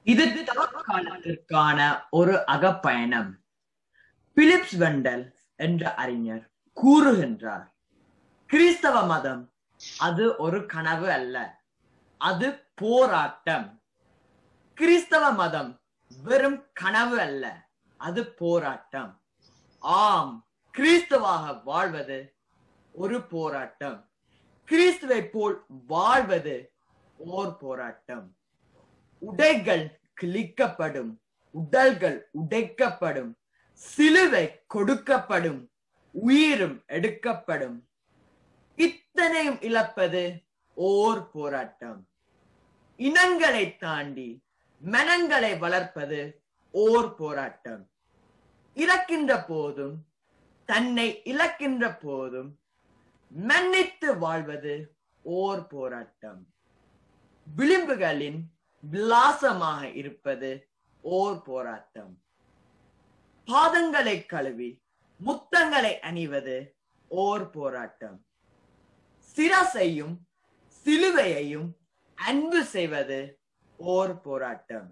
இது தவக்காலத்திற்கான ஒரு அகப்பயணம் Philips Wendell என்ற அறிஞர் கூறுகின்றார் கிறிஸ்தவ மதம் அது ஒரு கனவு அல்ல அது போராட்டம் கிறிஸ்தவ மதம் வெறும் கனவு அல்ல அது போராட்டம் ஆம் கிறிஸ்தவாக வாழ்வது ஒரு போராட்டம் கிறிஸ்துவை போல் வாழ்வது ஓர் போராட்டம் உடைகள் கிழிக்கப்படும் உடல்கள் உடைக்கப்படும் சிலுவை கொடுக்கப்படும் உயிரும் எடுக்கப்படும் இத்தனையும் இழப்பது ஓர் போராட்டம் இனங்களை தாண்டி மனங்களை வளர்ப்பது ஓர் போராட்டம் இறக்கின்ற போதும் தன்னை இழக்கின்ற போதும் மன்னித்து வாழ்வது ஓர் போராட்டம் விளிம்புகளின் விலாசமாக இருப்பது ஓர் போராட்டம் பாதங்களை கழுவி முத்தங்களை அணிவது ஓர் போராட்டம் சிரசையும் சிலுவையையும் அன்பு செய்வது ஓர் போராட்டம்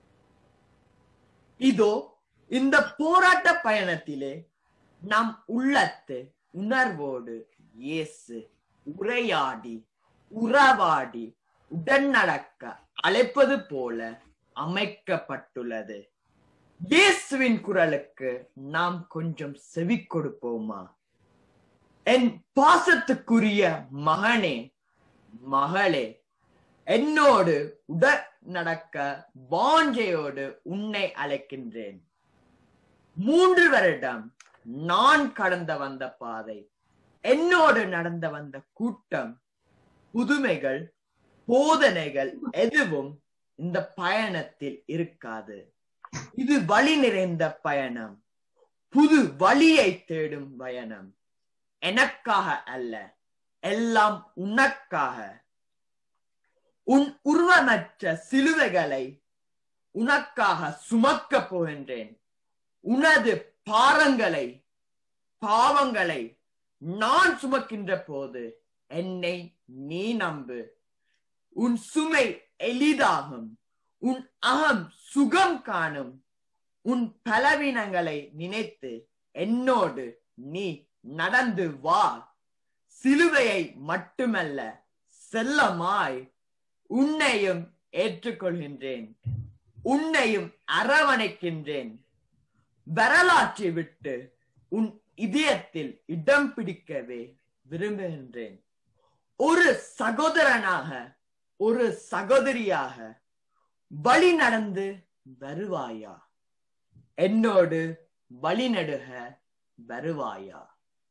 இதோ இந்த போராட்ட பயணத்திலே நம் உள்ளத்து உணர்வோடு இயேசு உரையாடி உறவாடி உடன் நடக்க அழைப்பது போல அமைக்கப்பட்டுள்ளது இயேசுவின் குரலுக்கு நாம் கொஞ்சம் செவி கொடுப்போமா என் பாசத்துக்குரிய மகனே மகளே என்னோடு உடன் நடக்க வாஞ்சையோடு உன்னை அழைக்கின்றேன் மூன்று வருடம் நான் கடந்த வந்த பாதை என்னோடு நடந்த வந்த கூட்டம் புதுமைகள் போதனைகள் எதுவும் இந்த பயணத்தில் இருக்காது இது வழி நிறைந்த பயணம் புது வழியை தேடும் பயணம் எனக்காக அல்ல எல்லாம் உனக்காக உன் உருவமற்ற சிலுவைகளை உனக்காக சுமக்க போகின்றேன் உனது பாரங்களை பாவங்களை நான் சுமக்கின்ற போது என்னை நீ நம்பு உன் சுமை எளிதாகும் உன் அகம் சுகம் காணும் உன் பலவீனங்களை நினைத்து என்னோடு நீ நடந்து வா சிலுவையை மட்டுமல்ல செல்லமாய் உன்னையும் ஏற்றுக்கொள்கின்றேன் உன்னையும் அரவணைக்கின்றேன் வரலாற்றை விட்டு உன் இதயத்தில் இடம் பிடிக்கவே விரும்புகின்றேன் ஒரு சகோதரனாக ஒரு சகோதரியாக வழி நடந்து வருவாயா என்னோடு வழிநடுக வருவாயா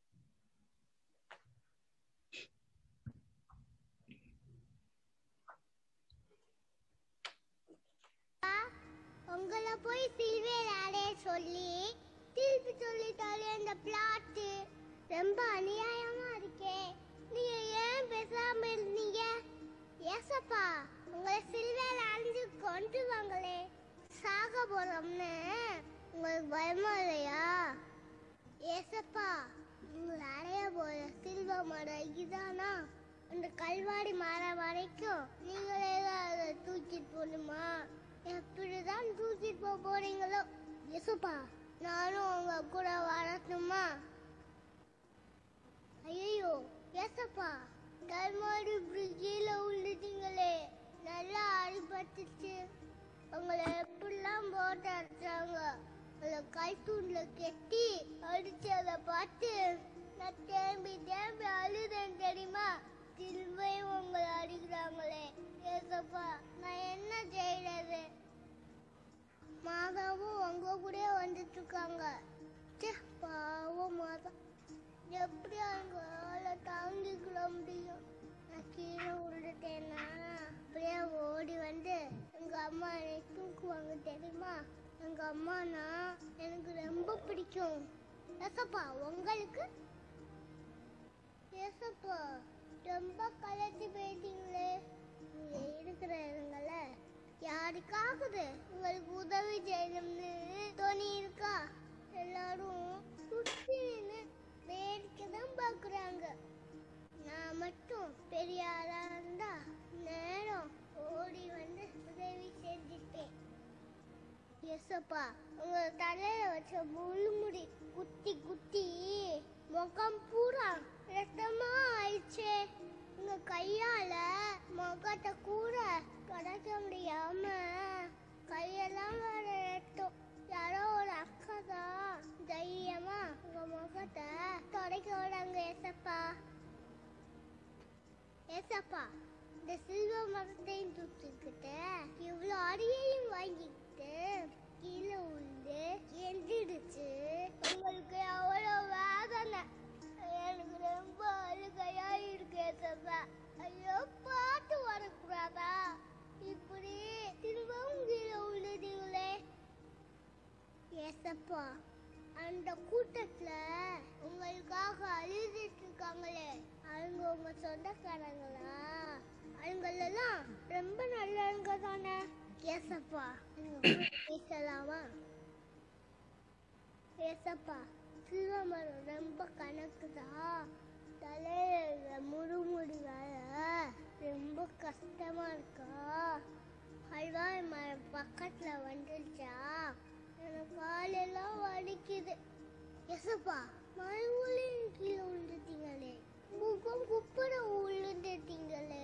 உங்களை போய் சில்வேர் அடைய சொல்லி திருப்பி சொல்லிட்டாலே அந்த பிளாட்டு ரொம்ப அநியாயமா இருக்கே நீங்க ஏன் பேசாம இருந்தீங்க ஏசப்பா உங்களை சில்வேர் அழிஞ்சு கொண்டு வாங்களே சாக போறோம்னு உங்களுக்கு பயமா இல்லையா ஏசப்பா உங்களை அடைய போற சில்வ மரம் இதுதானா அந்த கல்வாடி மரம் வரைக்கும் நீங்களே தான் அதை தூக்கிட்டு போகணுமா எப்படிதான் தூக்கிட்டு போக போறீங்களோ யேசுப்பா நானும் உங்க கூட வரட்டுமா ஐயோ ஏசப்பா கல்மாடி பிரிட்ஜில் உள்ளிட்டீங்களே நல்லா அடிபட்டுச்சு உங்களை எப்படிலாம் போட்டு அடிச்சாங்க உங்களை கைத்தூண்ல கெட்டி அடிச்சு அதை பார்த்து நான் தேம்பி தேம்பி அழுதேன் தெரியுமா திரும்பியும் உங்களை அடிக்கிறாங்களே ஏசப்பா நான் என்ன செய்யறது மாதாவும் உங்க கூட வந்துட்டு இருக்காங்க ச்சே, பாவம் மாதா எப்படி அவங்களால தாங்கிக்கிட முடியும் நான் கீழே விழுந்துட்டேன்னா அப்படியே ஓடி வந்து எங்க அம்மா என்னை தூக்குவாங்க தெரியுமா எங்க அம்மானா எனக்கு ரொம்ப பிடிக்கும் ஏசப்பா உங்களுக்கு ஏசப்பா ரொம்ப கலட்டி போயிட்டீங்களே நீங்க இருக்கிற இடங்கள யாருக்காகுது உங்களுக்கு உதவி செய்யணும்னு தோணி இருக்கா எல்லாரும் சுத்தி நின்னு வேடிக்கை தான் பாக்குறாங்க நான் மட்டும் பெரிய ஆளா இருந்தா நேரம் ஓடி வந்து உதவி செஞ்சுட்டேன் மரத்தையும் தூக்கிக்கிட்டு இவ்வளோ அடியையும் வாங்கிக்கிட்டு கீழே உண்டு எந்திரிச்சு உங்களுக்கு அவ்வளோ வேதனை எனக்கு ரொம்ப அழுகையா இருக்கு சப்பா ஐயோ பாட்டு வரக்கூடாதா இப்படி திரும்பவும் கீழே விழுதீங்களே ஏசப்பா அந்த கூட்டத்துல உங்களுக்காக அழுதுட்டு இருக்காங்களே அவங்க உங்க சொந்தக்காரங்களா அவங்களெல்லாம் ரொம்ப நல்லவங்க தானே ஏசப்பா நீங்க கூட பேசலாமா ஏசப்பா சிவமரம் ரொம்ப கணக்குதா தலையில முறுமுடி வேற ரொம்ப கஷ்டமா இருக்கா அல்வாய் மரம் பக்கத்துல வந்துருச்சா எனக்கு காலெல்லாம் வலிக்குது எசப்பா மறுபடியும் கீழே விழுந்துட்டீங்களே முகம் குப்பட விழுந்துட்டீங்களே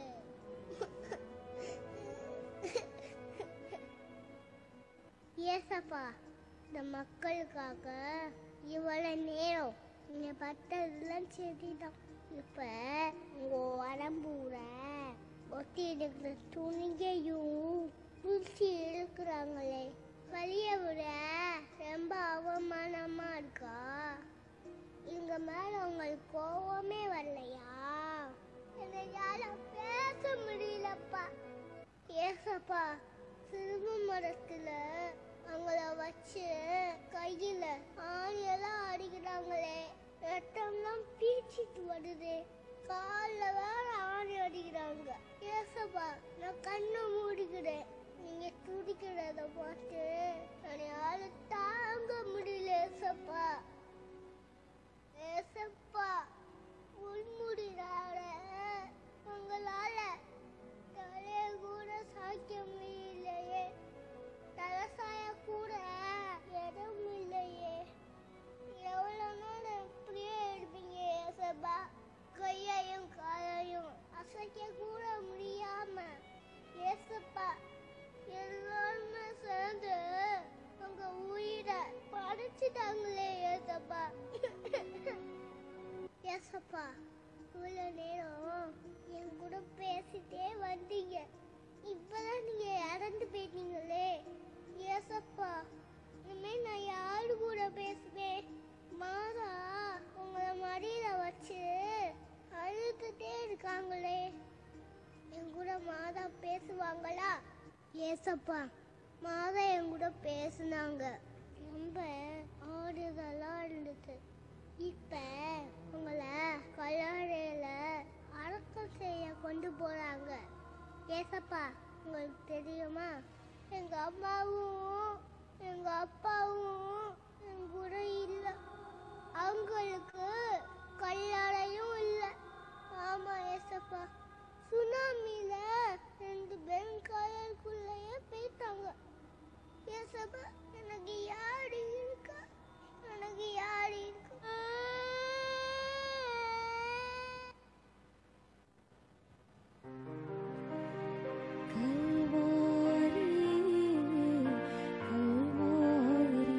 ஏசப்பா இந்த மக்களுக்காக இவ்வளவு நேரம் நீங்க பட்டதெல்லாம் சரிதான் இப்ப உங்க உடம்புற ஒட்டி இருக்கிற துணிகையும் பிடிச்சி இழுக்கிறாங்களே வழிய விட ரொம்ப அவமானமா இருக்கா இங்க மேல உங்களுக்கு கோவமே வரலையா என்னால பேச முடியலப்பா ஏசப்பா சிறும மரத்துல அவங்கள வச்சு கையில ஆணியெல்லாம் அடிக்கிறாங்களே ரத்தம்லாம் பீச்சிட்டு வருது கால்ல வேற ஆணி அடிக்கிறாங்க ஏசப்பா நான் கண்ணை மூடிக்கிறேன் நீங்க துடிக்கிறத பார்த்து என்னால தாங்க முடியல ஏசப்பா ஏசப்பா உள்முடிறார உங்களால தலைய கூட சாய்க்க முடியலையே தலை சாய கூட இடம் இல்லையே எவ்வளவு நாள் இப்படியே இருப்பீங்க ஏசப்பா கையையும் காலையும் அசைக்க கூட முடியாம ஏசப்பா எல்லாருமே சேர்ந்து உங்க உயிரை படைச்சிட்டாங்களே ஏசப்பா ஏசப்பா இவ்வளோ நேரம் என் கூட பேசிட்டே வந்தீங்க இப்பதான் நீங்க இறந்து போயிட்டீங்களே ஏசப்பா இனிமேல் நான் யாரு கூட பேசுவேன் மாதா உங்களை மடியில வச்சு அழுதுட்டே இருக்காங்களே என் கூட மாதா பேசுவாங்களா ஏசப்பா மாதா என் கூட பேசுனாங்க ரொம்ப ஆறுதலா இருந்துச்சு இப்ப உங்களை கல்லறையில அடக்கம் செய்ய கொண்டு போறாங்க ஏசப்பா உங்களுக்கு தெரியுமா எங்க அம்மாவும் எங்க அப்பாவும் என் கூட இல்ல அவங்களுக்கு கல்லறையும் இல்ல ஆமா ஏசப்பா சுனாமில ரெண்டு பேரும் கடலுக்குள்ளேயே போயிட்டாங்க ஏசப்பா எனக்கு யாரு இருக்கா எனக்கு யாரு இருக்கா கல்வாரி கல்வாரி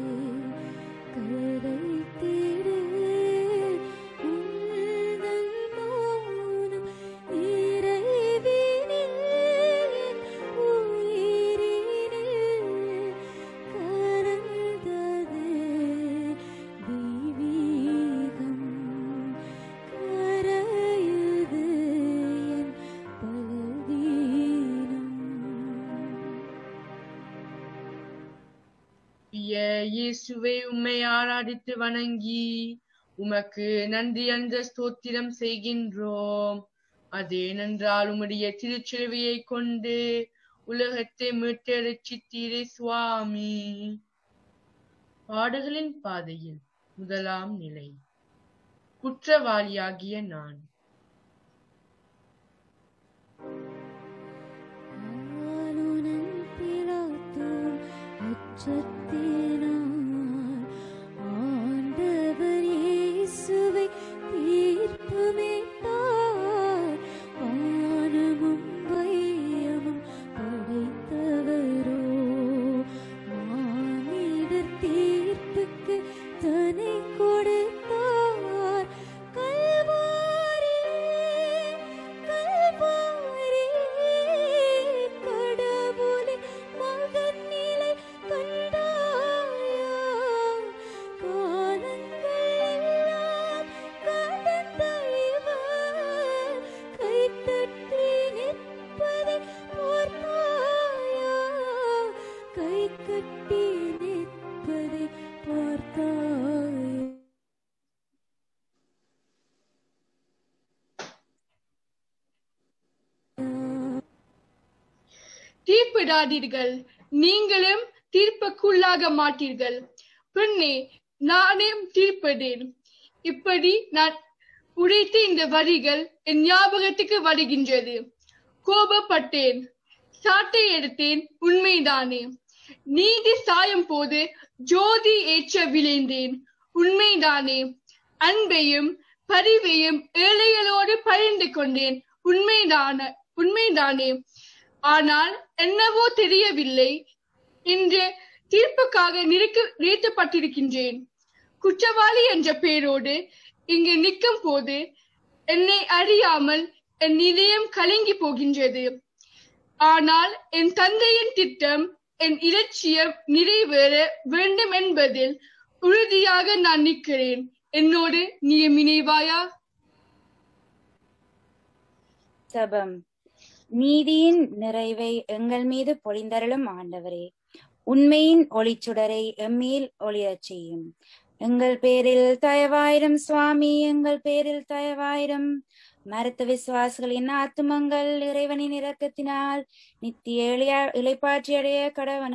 கரைத்திடு உந்தன் மௌனம் இறைவினில் உயிரினில் கரந்தது தெய்வீகம் கரையுது என் பலவீனம் பிய இயேசுவை உம்மை ஆராதித்து வணங்கி உமக்கு நன்றி அந்த ஸ்தோத்திரம் செய்கின்றோம் அதேனென்றால் உம்முடைய திருச்சிலுவையை கொண்டு உலகத்தை மீட்டு ரட்சித்தீரே சுவாமி பாடுகளின் பாதையில் முதலாம் நிலை குற்றவாளியாகிய நான் ஆளுநன் பிலாத்தோன் அச்சத்தினார் ஆண்டவர் இயேசுவை தீர்ப்புமிட்டார். வானமும் வையமும் படைத்தவரோ மானிடர் தீர்ப்புக்கு தனை கொடுத்தார் கல்வாரி கல்வாரி தீர்ப்பிடாதீர்கள் நீங்களும் தீர்ப்புக்குள்ளாக மாட்டீர்கள் பெண்ணே நானே தீர்ப்பதேன் இப்படி நான் உடைத்த இந்த வரிகள் என் ஞாபகத்துக்கு வருகின்றது கோபப்பட்டேன் சாட்டை எடுத்தேன் உண்மைதானே நீதி சாயும் போது ஜோதி ஏற்ற விளைந்தேன் உண்மைதானே அன்பையும் பரிவையும் ஏழைகளோடு பகிர்ந்து கொண்டேன் உண்மைதான உண்மைதானே ஆனால் என்னவோ தெரியவில்லை இன்று தீர்ப்புக்காக நிறுக்க நிறுத்தப்பட்டிருக்கின்றேன் குற்றவாளி என்ற பெயரோடு இங்கு நிற்கும் போது என்னை அறியாமல் என் இதயம் கலங்கி போகின்றது ஆனால் என் தந்தையின் திட்டம் என் இலட்சியம் நிறைவேற வேண்டும் என்பதில் உறுதியாக நான் நிற்கிறேன் என்னோடு நீ இணைவாயா ஜெபம் நீதியின் நிறைவை எங்கள் மீது பொழிந்தருளும் ஆண்டவரே உண்மையின் ஒளிச்சுடரை எம்மேல் ஒளிரச் செய்யும் எங்கள் பேரில் தயவாயிரம் சுவாமி எங்கள் பேரில் தயவாயிரம் மருத்த விசுவாசிகளின் ஆத்துமங்கள் இறைவனின் இரக்கத்தினால் நித்திய இளைய இளைப்பாற்றி அடைய கடவன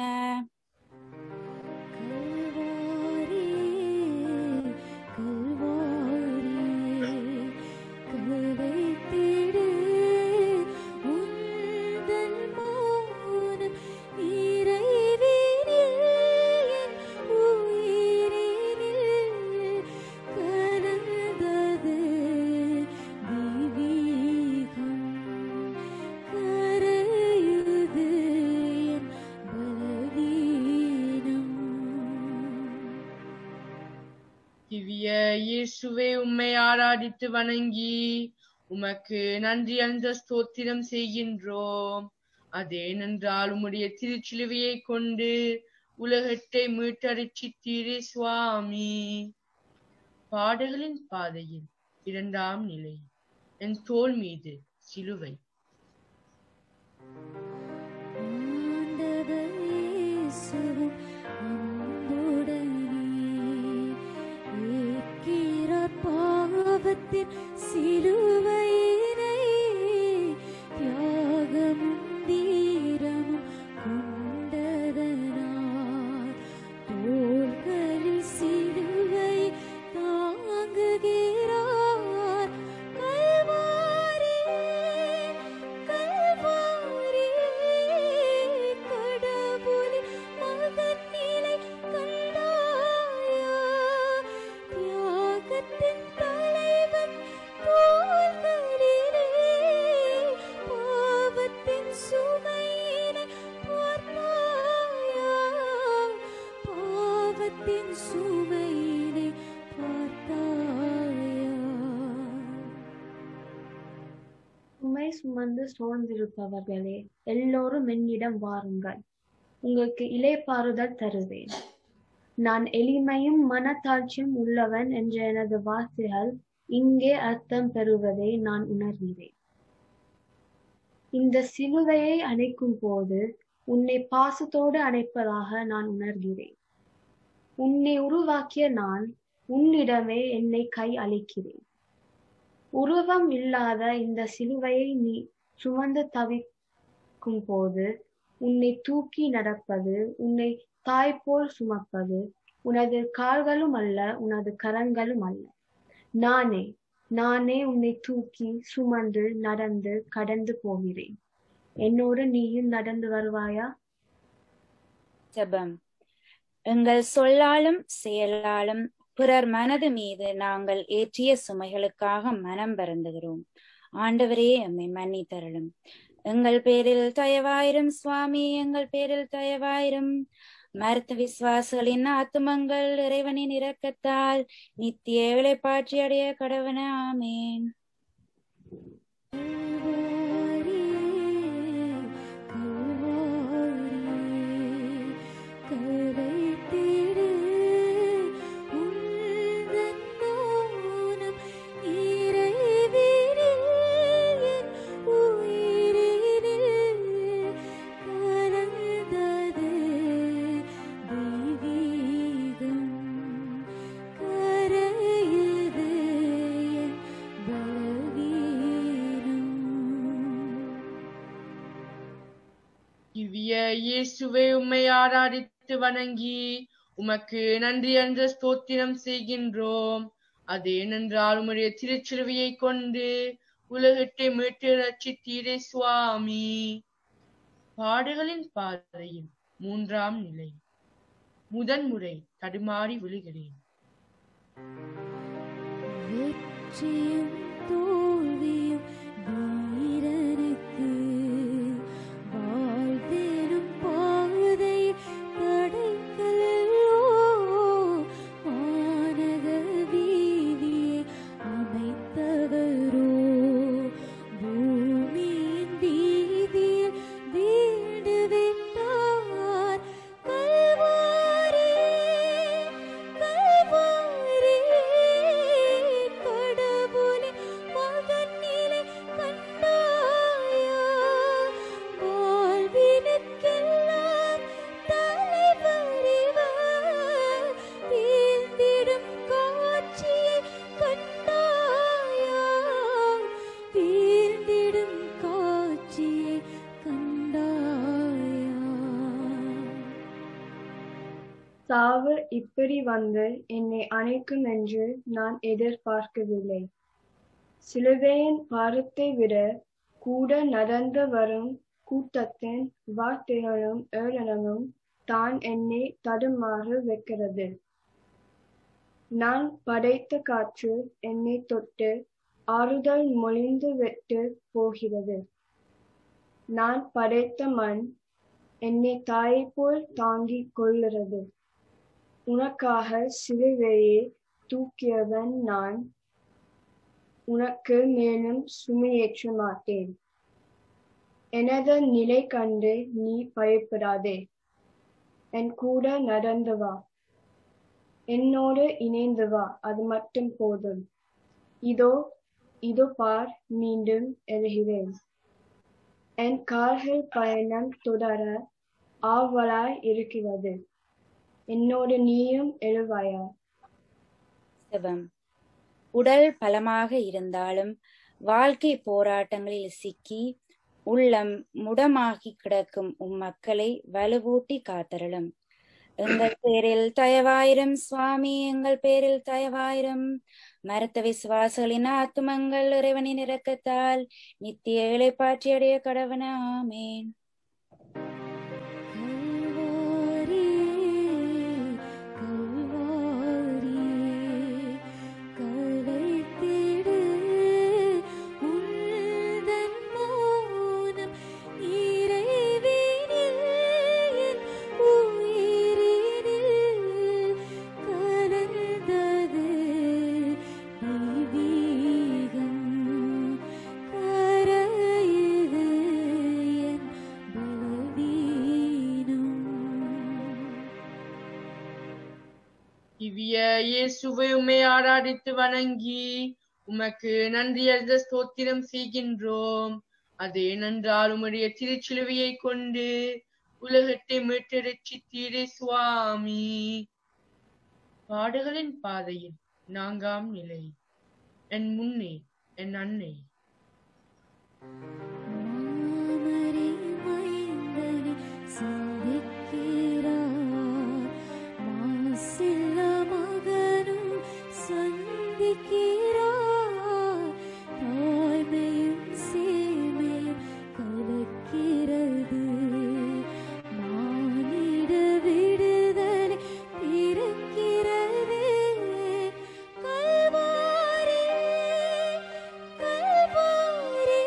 திவ்ய இயேசுவே உம்மை ஆராதித்து வணங்கி உமக்கு நன்றி அந்த ஸ்தோத்திரம் செய்கின்றோம் அதேனென்றால் உம்முடைய திருச்சிலுவையை கொண்டு உலகத்தை மீட்டரிச்சித்தீரே சுவாமி பாடுகளின் பாதையில் இரண்டாம் நிலை என் தோள் மீது சிலுவை ஆண்டவரேசுவும் அன்புடனே ஏற்கிறார் பாவத்தின் சிலுவையினை தியாகமும் வீரமும் கொண்டதனார் தோள்களில் சிலுவை தாங்குகிறார் கல்வாரியே கல்வாரியே கடவுளின் மகன் நிலை கண்டாயா தியாகத்தின் தலைவன் தோள்களிலே பாவத்தின் சுமையினை பார்த்தாயா பாவத்தின் சுமையினை பார்த்தாயா சுமை சுமந்து சோர்ந்திருப்பவர்களே எல்லோரும் என்னிடம் வாருங்கள் உங்களுக்கு இலைப்பாறுதல் தருவேன் நான் எளிமையும் மனத்தாட்சியும் உள்ளவன் என்ற எனது வார்த்தைகள் இங்கே அர்த்தம் பெறுவதை நான் உணர்கிறேன் இந்த சிலுவையை அணைக்கும் போது உன்னை பாசத்தோடு அணைப்பதாக நான் உணர்கிறேன் உன்னை உருவாக்கிய நான் உன்னிடமே என்னை கை அளிக்கிறேன் உருவம் இல்லாத இந்த சிலுவையை நீ சுமந்து தவிக்கும் போது உன்னை தூக்கி நடப்பது உன்னை தாய் போல் சுமப்பது உனது கால்களும் அல்ல உனது கரங்களும் அல்ல நானே நானே உன்னை தூக்கி சுமந்து நடந்து கடந்து போகிறேன் என்னோடு நீயும் நடந்து வருவாயா ஜெபம் எங்கள் சொல்லாலும் செயலாலும் பிறர் மனது மீது நாங்கள் ஏற்றிய சுமைகளுக்காக மனம் வருந்துகிறோம் ஆண்டவரே எம்மை மன்னித்தருளும் எங்கள் பேரில் தயவாயிரும் சுவாமி எங்கள் பேரில் தயவாயிரும் மருத்துவ விசுவாசிகளின் ஆத்துமங்கள் இறைவனின் இரக்கத்தால் நித்திய இளைப்பாற்றி அடைய கடவன ஆமேன் கரையுது என் பலவீனம் இவ்விய இயேசுவை உம்மை ஆராதித்து வணங்கி உமக்கு நன்றி என்ற ஸ்தோத்திரம் செய்கின்றோம் அது ஏனென்றால் உம்முடைய திருச்சிலுவையை கொண்டு உலகத்தை மீட்டு ரட்சித்தீரே சுவாமி பாடுகளின் பாதையில் மூன்றாம் நிலை முதன்முறை தடுமாறி விழுகிறேன் வெற்றியும் தோல்வியும் வீரனுக்கு வாழ்வெனும் பாதை தடைக்கல்லோ வானக வீதியை அமைத்தவரோ பூமியின் வீதியில் வீடு விட்டார் கல்வாரி கல்வாரி கடவுளின் மகன் நிலை கண்டாயா வாழ்வினுக்கெல்லாம் தலைவர் இவர் வீழ்ந்திடும் காட்சியை கண்டாயா வீழ்ந்திடும் காட்சியை கண்டாயா சாவு இப்படி வந்து என்னை அணைக்கும் என்று நான் எதிர்பார்க்கவில்லை சிலுவையின் பாரத்தை விட கூட நடந்து வரும் கூட்டத்தின் வார்த்தைகளும் ஏளனமும் தான் என்னை தடுமாற வைக்கிறது நான் படைத்த காற்று என்னை தொட்டு ஆறுதல் மொழிந்து விட்டு போகிறது நான் படைத்த மண் என்னை தாயை போல் தாங்கிக் கொள்கிறது உனக்காக சிலுவையை தூக்கியவன் நான் உனக்கு மேலும் சுமையேற்ற மாட்டேன் எனது நிலை கண்டு நீ பயப்படாதே என் கூட நடந்து வா என்னோடு இணைந்து வா அது மட்டும் போதும் இதோ இதோ பார் மீண்டும் எழுகிறேன் என் கால்கள் பயணம் தொடர ஆவலாய் இருக்கிறது என்னோடு நீயும் எழுவாயா சிவம் உடல் பலமாக இருந்தாலும் வாழ்க்கை போராட்டங்களில் சிக்கி உள்ளம் முடமாகி கிடக்கும் உம் மக்களை வலுவூட்டி காத்தருளும் எங்கள் பேரில் தயவாயிரம் சுவாமி எங்கள் பேரில் தயவாயிரம் மருத்த விசுவாசிகளின் ஆத்துமங்கள் இறைவனின் இரக்கத்தால் நித்திய இளைப்பாற்றி அடைய கடவன ஆமேன் கல்வாரி கல்வாரி கலைத்திடு உந்தன் மௌனம் இறைவனில் என் உயிரினில் கலந்தது தெய்வீகம் கரையுது என் பலவீனம் இவ்விய இயேசுவை உம்மை ஆராதித்து வணங்கி உமக்கு நன்றி அறிந்த ஸ்தோத்திரம் செய்கின்றோம் அது ஏனென்றால் உம்முடைய திருச்சிலுவையை கொண்டு உலகத்தை மீட்டு ரட்சித்தீரே சுவாமி பாடுகளின் பாதையில் நான்காம் நிலை என் முன்னே என் அன்னை மாமரி மைந்தனை சந்திக்கிறார் மாசில்ல மகனும் சந்திக்கிறார் தாய்மையும் சேமையும் கலக்கிறது மானிட விடுதலை பிறக்கிறது கல்வாரி கல்வாரி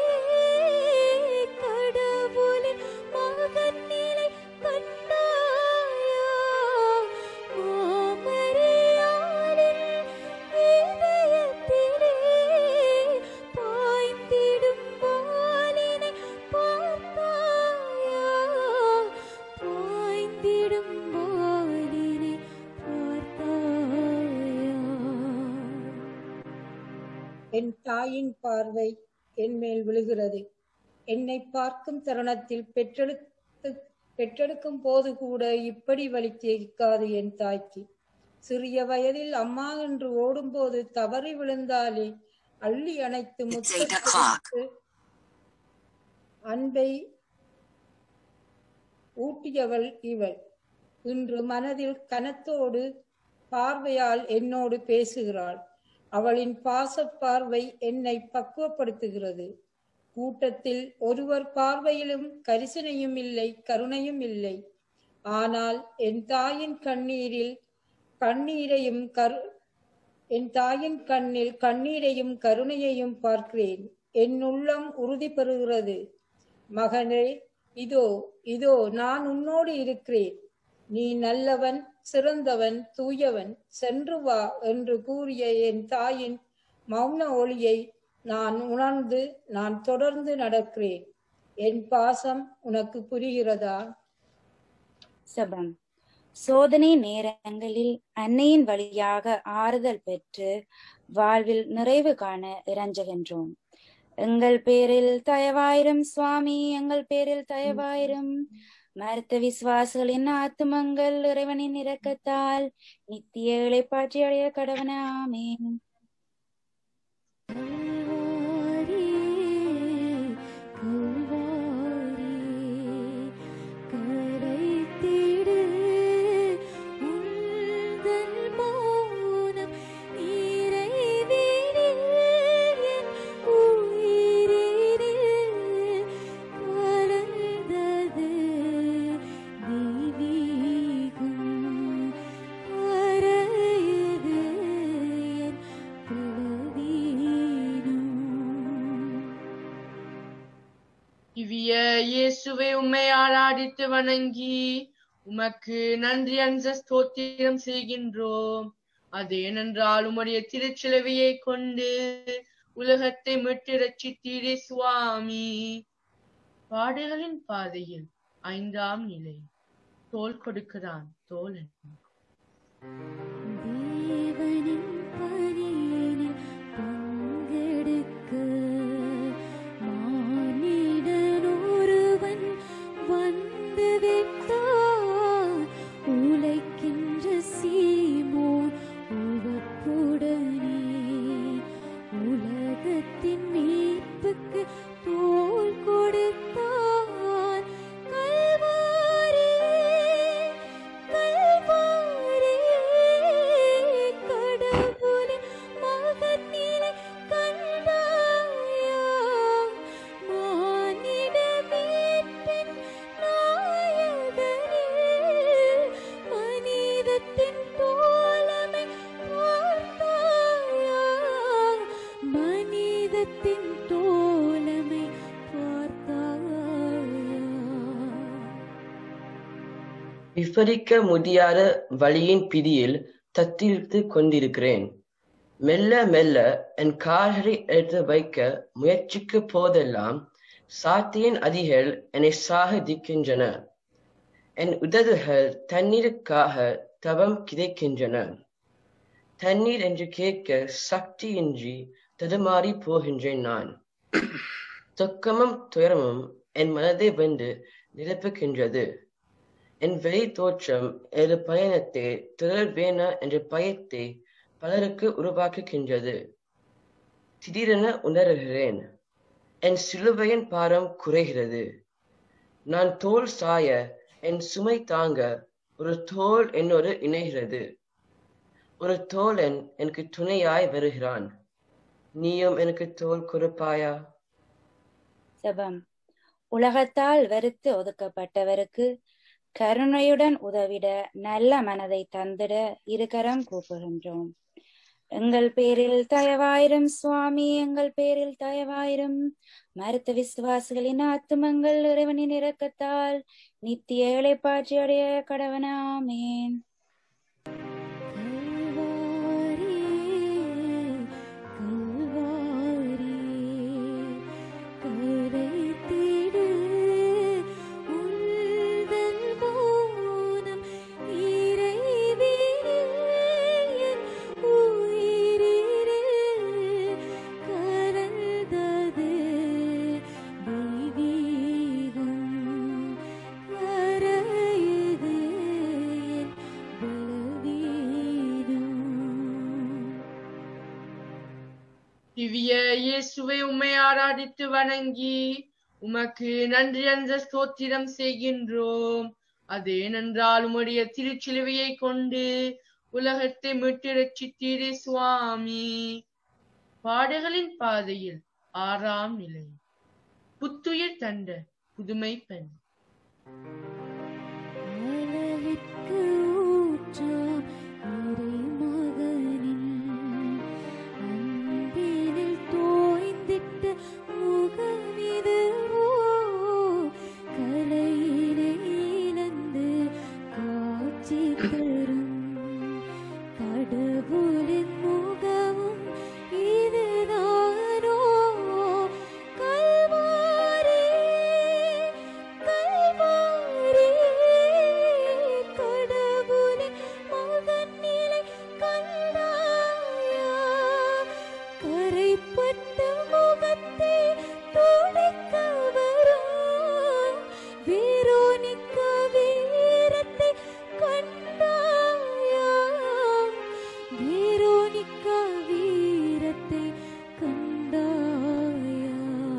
கடவுளின் மகன் நிலை கண்டாயா மாமரியாளின் இதயத்திலே பாய்ந்திடும் வாளினை பார்த்தாயா பாய்ந்திடும் வாளினை பார்த்தாயா என் தாயின் பார்வை என் மேல் விழுகிறது என்னை பார்க்கும் தருணத்தில் பெற்றெடுத்து பெற்றெடுக்கும் போது கூட இப்படி வழி கேட்காது என் தாய்க்கு சிறிய வயதில் அம்மா என்று ஓடும்போது தவறி விழுந்தாலே அள்ளி அணைத்து முத்தம் கொடுத்து அன்பை ஊட்டியவள் இவள் இன்று மனதில் கனத்தோடு பார்வையால் என்னோடு பேசுகிறாள் அவளின் பாசப் பார்வை என்னை பக்குவப்படுத்துகிறது கூட்டத்தில் ஒருவர் பார்வையிலும் கரிசனையும் இல்லை கருணையும் இல்லை ஆனால் என் தாயின் கண்ணீரில் கண்ணீரையும் கரு என் தாயின் கண்ணில் கண்ணீரையும் கருணையையும் பார்க்கிறேன் என் உள்ளம் உறுதி பெறுகிறது மகனே இதோ இதோ நான் உன்னோடு இருக்கிறேன் நீ நல்லவன் சிறந்தவன் தூயவன் சென்று வா என்று கூறிய என் தாயின் மௌன ஒளியை நான் உணர்ந்து நான் தொடர்ந்து நடக்கிறேன் என் பாசம் உனக்கு புரிகிறதா சபம் சோதனை நேரங்களில் அன்னையின் வழியாக ஆறுதல் பெற்று வாழ்வில் நிறைவு காண இறஞ்சுகின்றோம் எங்கள் பேரில் தயவாயிரும் சுவாமி எங்கள் பேரில் தயவாயிரும் மருத்த விசுவாசிகளின் ஆத்துமங்கள் இறைவனின் இரக்கத்தால் நித்திய இளைப்பாற்றி அடைய கடவனாமேன் கல்வாரி கல்வாரி கரைத்திடு உந்தன் மௌனம் நிறைவேறில் என் உயிரினில் கலந்தது தெய்வீகம் அறையது என் பலவீனம் இவ்விய இயேசுவை உம்மை ஆராதித்து வணங்கி உமக்கு நன்றி அஞ்ச ஸ்தோத்திரம் செய்கின்றோம் அது ஏனென்றால் உம்முடைய திருச்சிலுவையை கொண்டு உலகத்தை மீட்டு ரட்சித்தீரே சுவாமி பாடுகளின் பாதையில் ஐந்தாம் நிலை தோல் கொடுக்கிறான் தோழன் தேவனின் பணியினில் பங்கெடுக்க மானிடன் ஒருவன் வந்து விட்டான் உழைக்கின்ற சீமோன் உவப்புடனே உலகத்தின் மீட்புக்கு தோல் கொடுத்தான் கல்வாரி கல்வாரி கடவுளின் மகனிலே கண்டாயா மானிட மீட்பின் நாயகனே மனிதத்தின் தோழமை பார்த்தாயா மனிதத்தின் தோழமை பார்த்தாயா விவரிக்க முடியாத வழியின் பிடியில் தத்தளித்து கொண்டிருக்கிறேன் மெல்ல மெல்ல என் கால்களை எடுத்து வைக்க முயற்சிக்க போதெல்லாம் சாத்தியின் அதிகள் என்னை சாகதிக்கின்றன என் உதடுகள் தண்ணீருக்காக தவம் கிடைக்கின்றன தண்ணீர் என்று கேட்க சக்தியின்றி தடுமாறி போகின்றேன் நான் துக்கமும் துயரமும் என் மனதை வந்து நிரப்புகின்றது என் வெளி தோற்றம் எனது பயணத்தை தொடர்வேனா என்ற பயத்தை பலருக்கு உருவாக்குகின்றது திடீரென உணர்கிறேன் என் சிலுவையின் பாரம் குறைகிறது நான் தோல் சாய என் சுமை தாங்க ஒரு தோல் என்னோடு இணைகிறது ஒரு தோழன் எனக்கு துணையாய் வருகிறான் நீயும் எனக்கு தோல் கொடுப்பாயா செபம் உலகத்தால் வெறுத்து ஒதுக்கப்பட்டவருக்கு கருணையுடன் உதவிட நல்ல மனதை தந்திட இருகரம் கூப்புகின்றோம் எங்கள் பேரில் தயவாயிரும் சுவாமி எங்கள் பேரில் தயவாயிரும் மருத்த விசுவாசிகளின் ஆத்துமங்கள் இறைவனின் இரக்கத்தால் நித்திய இளைப்பாற்றி அடைய கடவனாமேன் கல்வாரி கல்வாரி கரைத்திடு உந்தன் மௌனம் நிறைவேறில் என் உயிரினில் கலந்தது தெய்வீகம் கரையுது என் பலவீனம் திவ்ய இயேசுவை உம்மை ஆராதித்து வணங்கி உமக்கு நன்றி என்ற ஸ்தோத்திரம் செய்கின்றோம் அது ஏனென்றால் உம்முடைய திருச்சிலுவையை கொண்டு உலகத்தை மீட்டு ரட்சித்தீரே சுவாமி பாடுகளின் பாதையில் ஆறாம் நிலை புத்துயிர் தந்த புதுமை பெண் அழகிற்கு ஊற்றாம் இறைமகனின் அன்பினில் தோய்ந்திட்ட முகமிதுவோ கலையினை இழந்து காட்சி தரும் கடவுளின் முகமும் இதுதானோ கல்வாரி கல்வாரி கடவுளின் மகன் நிலை கண்டாயா கரைப்பட்ட முகத்தை துடைக்க வரும் வேரோனிக்க வீரத்தை கண்டாயா வேரோனிக்க வீரத்தை கண்டாயா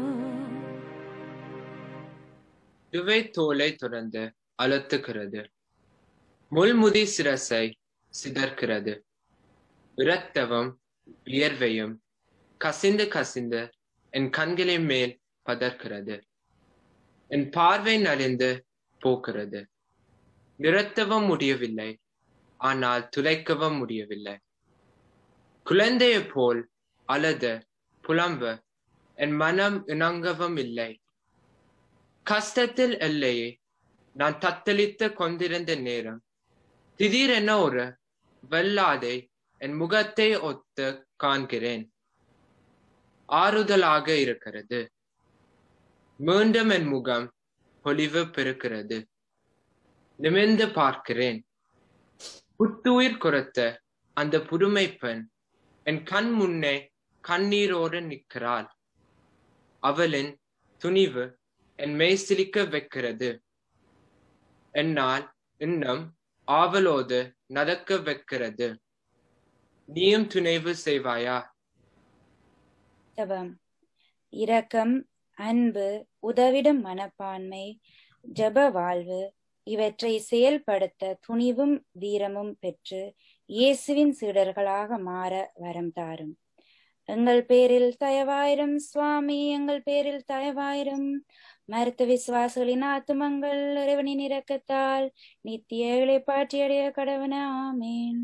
இவை தோலை தொடர்ந்து அழுத்துகிறது முள்முதி சிரசை சிதற்கிறது இரத்தமும் வியர்வையும் கசிந்து கசிந்து என் கண்களின் மேல் பதற்கிறது என் பார்வை நலிந்து போகிறது நிறுத்தவும் முடியவில்லை ஆனால் துளைக்கவும் முடியவில்லை குழந்தையைப் போல் அழுது புலம்ப என் மனம் இணங்கவும் இல்லை கஷ்டத்தில் எல்லையே நான் தத்தளித்து கொண்டிருந்த நேரம் திடீரென ஒரு வெள்ளாதை என் முகத்தை ஒத்து காண்கிறேன் ஆறுதலாக இருக்கிறது மீண்டும் என் முகம் பொலிவு பெறுகிறது நிமிர்ந்து பார்க்கிறேன் புத்துயிர் கொடுத்த அந்த புதுமை பெண் என் கண் முன்னே கண்ணீரோடு நிற்கிறாள் அவளின் துணிவு என் மெய்சிலிக்க வைக்கிறது என்னால் இன்னும் ஆவலோடு நடக்க வைக்கிறது நீயும் துணைவு செய்வாயா ஜெபம் இரக்கம் அன்பு உதவிடும் மனப்பான்மை ஜெப வாழ்வு இவற்றை செயல்படுத்த துணிவும் வீரமும் பெற்று இயேசுவின் சீடர்களாக மாற வரம் தாரும் எங்கள் பேரில் தயவாயிரும் சுவாமி எங்கள் பேரில் தயவாயிரும் மருத்துவ விசுவாசிகளின் ஆத்துமங்கள் இறைவனின் இரக்கத்தால் நித்திய இளைப்பாற்றியடைய கடவன ஆமேன்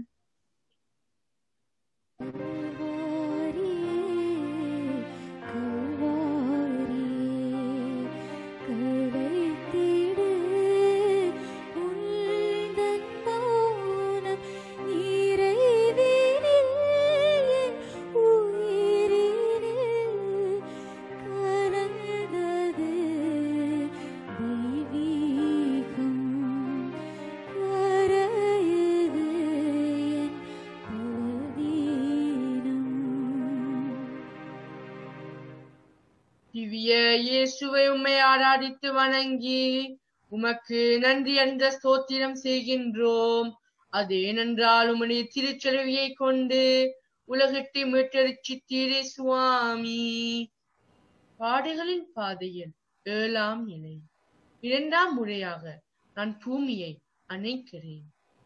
திவ்ய இயேசுவை உம்மை ஆராதித்து வணங்கி உமக்கு நன்றி என்ற ஸ்தோத்திரம் செய்கின்றோம் அது ஏனென்றால் உம்முடைய திருச்செலவியை கொண்டு உலகத்தை மீட்டெடுச்சித்தீரே சுவாமி பாடுகளின் பாதையில் ஏழாம் நிலை இரண்டாம் முறையாக நான் பூமியை அணைக்கிறேன்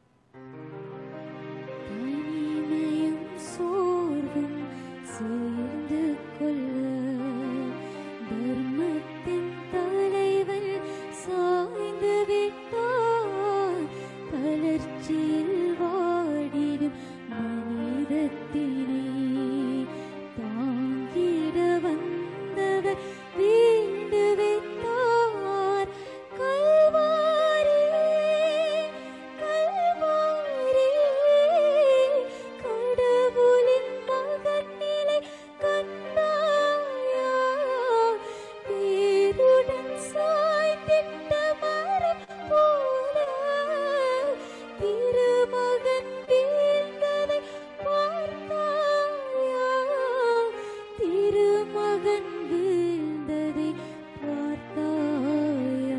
தனிமையும் சோர்வும் சேர்ந்து கொள்ள தர்மத்தின் தலைவன் சாய்ந்து விட்டார் தளர்ச்சியில் வாடிடும் மனிதத்தினை தாங்கிட வந்தவர் வீண்டு விட்டார் கல்வாரி கல்வாரி கடவுளின் மகன் நிலை கண்டாயா பேருடன் சாய்ந்திட்ட மரம் போல திருமகன் வீழ்ந்ததை பார்த்தாயா திருமகன் வீழ்ந்ததை பார்த்தாயா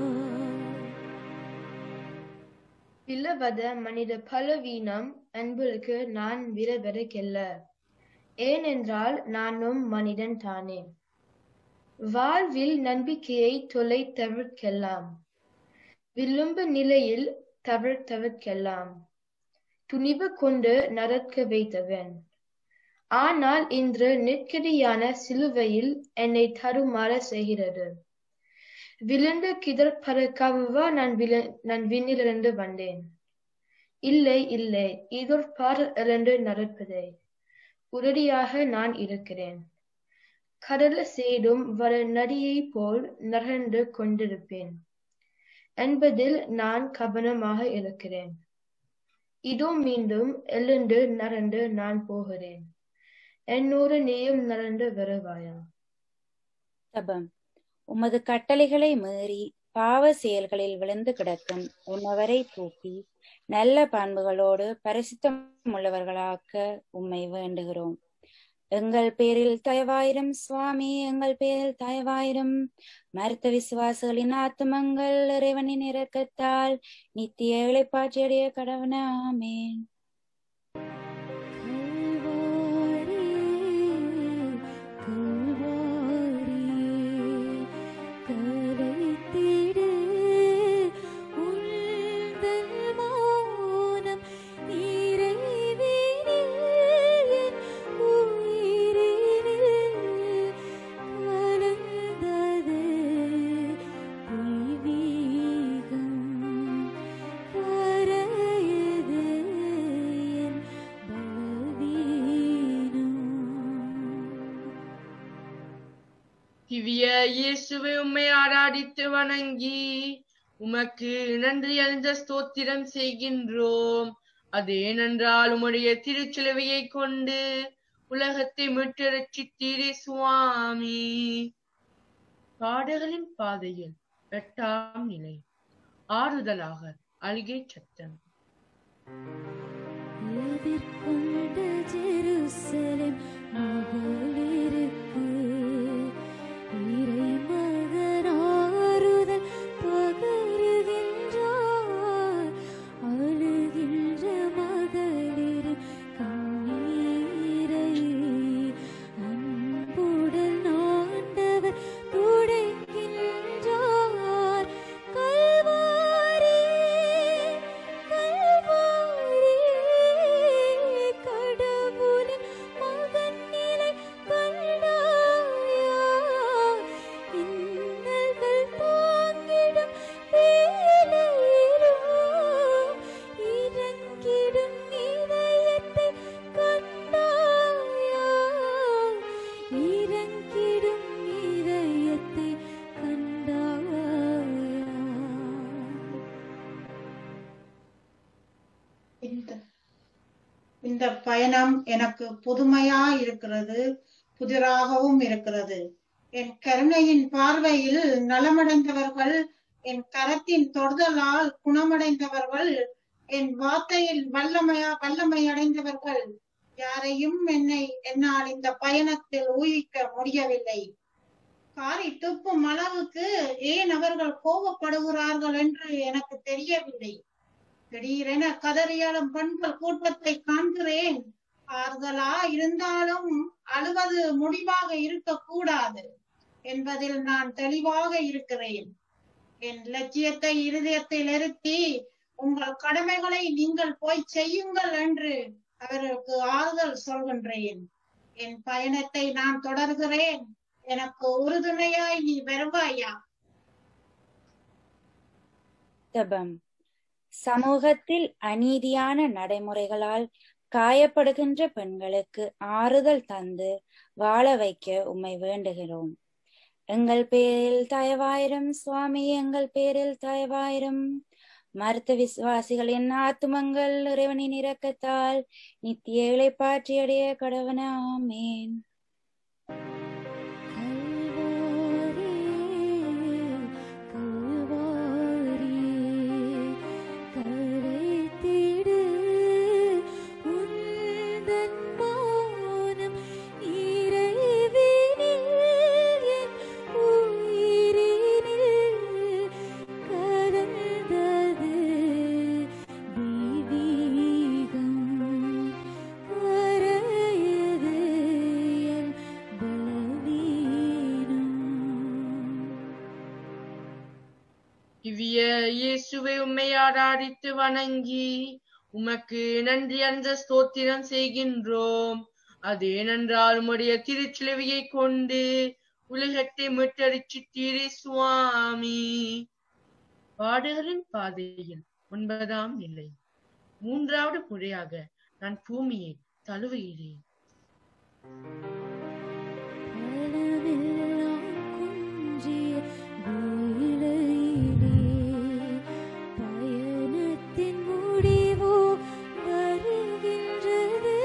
பிளவத மனித பலவீனம் அன்புக்கு நான் விரவெடுக்கல்ல ஏனென்றால் நானும் மனிதன் தானே வாழ்வில் நம்பிக்கையை தொலை தவிர்க்கலாம் விளிம்பு நிலையில் தவிர தவிர்க்கலாம் துணிவு கொண்டு நடக்க வைத்தவன் ஆனால் இன்று நெருக்கடியான சிலுவையில் என்னை தருமாற செய்கிறது விழுந்து கிதற்பதற்காகவா நான் விழ நான் விண்ணிலிருந்து வந்தேன் இல்லை இல்லை இதற்பார் இருந்து நடப்பதே உடனடியாக நான் இருக்கிறேன் கடல சேடும் வர நதியைப் போல் நகர்ந்து கொண்டிருப்பேன் என்பதில் நான் கவனமாக இருக்கிறேன் இதோ மீண்டும் எழுந்து நடந்து நான் போகிறேன் என்னோடு நீயும் நடந்து வருவாயா தபம் உமது கட்டளைகளை மீறி பாவ செயல்களில் விழுந்து கிடக்கும் உன்னவரை தூக்கி நல்ல பண்புகளோடு பரிசுத்தம் உள்ளவர்களாக்க உம்மை வேண்டுகிறோம் எங்கள் பேரில் தயவாயிரம் சுவாமி எங்கள் பேரில் தயவாயிரம் மருத்த விசுவாசிகளின் ஆத்துமங்கள் இறைவனின் இரக்கத்தால் நித்திய இழைப்பாற்றியடைய கடவன ஆமேன் கரைத்திடு உந்தன் மௌனம் இறைவனில் என் உயிரினில் கலந்தது தெய்வீகம் கரையது என் பலவீனம் திவ்ய இயேசுவை உம்மை ஆராதித்து வணங்கி உமக்கு நன்றி அறிந்த ஸ்தோத்திரம் செய்கின்றோம் அது ஏனென்றால் உம்முடைய திருச்சிலுவையை கொண்டு உலகத்தை மீட்டு ரட்சித்தீரே சுவாமி பாடுகளின் பாதையில் எட்டாம் நிலை ஆறுதலாக அழுகை சத்தம் எதிர்கொண்ட ஜெருசலேம் மகளிருக்கு இறைமகனாருதல் பகருகின்றார் அழுகின்ற மகளிரின் கண்ணீரை அன்புடன் ஆண்டவர் துடைக்கின்றார் கல்வாரி கல்வாரி கடவுளின் மகன் நிலை கண்டாயா இன்னல்கள் தாங்கிடும் வேலையிலும் இறங்கிடும் இதயத்தை கண்டாயா இறங்கிடும் இதயத்தை கண்டாயா இந்த இந்த பயணம் எனக்கு புதுமையா இருக்கிறது புதிராகவும் இருக்கிறது என் கருணையின் பார்வையில் நலமடைந்தவர்கள் என் கரத்தின் தொடுதலால் குணமடைந்தவர்கள் என் வார்த்தையில் வல்லமையா வல்லமை அடைந்தவர்கள் யாரையும் என்னை என்னால் இந்த பயணத்தில் ஊகிக்க முடியவில்லை காரி துப்பும் அளவுக்கு ஏன் அவர்கள் கோபப்படுகிறார்கள் என்று எனக்கு தெரியவில்லை திடீரென கதறியாலும் பெண்கள் கூட்டத்தை காண்கிறேன் ஆறுதலா இருந்தாலும் அழுவது முடிவாக இருக்கக்கூடாது என்பதில் நான் தெளிவாக இருக்கிறேன் என் லட்சியத்தை இருதயத்தில் நிறுத்தி உங்கள் கடமைகளை நீங்கள் போய் செய்யுங்கள் என்று அவர்களுக்கு ஆறுதல் சொல்கின்றேன் என் பயணத்தை நான் தொடர்கிறேன் எனக்கு உறுதுணையாய் நீ வருவாயா தபம் சமூகத்தில் அநீதியான நடைமுறைகளால் காயப்படுகின்ற பெண்களுக்கு ஆறுதல் தந்து வாழ வைக்க உம்மை வேண்டுகிறோம் எங்கள் பேரில் தயவாயிரம் சுவாமி எங்கள் பேரில் தயவாயிரம் மருத்த விசுவாசிகளின் ஆத்துமங்கள் இறைவனின் இரக்கத்தால் நித்திய இளைப்பாற்றியடைய கடவன ஆமேன் கரைத்திடு உந்தன் மௌனம் இறைவனில் என் உயிரினில் கலந்தது தெய்வீகம் கரையது இயேசுவை உம்மை ஆராதித்து வணங்கி உமக்கு நன்றி அந்த ஸ்தோத்திரம் செய்கின்றோம் அது ஏனென்றால் உம்முடைய திருச்சிலுவையை கொண்டு உலகத்தை மீட்டடிச்சிட்டீரே சுவாமி பாடுகளின் பாதையில் ஒன்பதாம் நிலை மூன்றாவது முறையாக நான் பூமியை தழுவுகிறேன் பலமெல்லாம் குன்றிய வேளையிலே பயணத்தின் முடிவோ வருகின்றது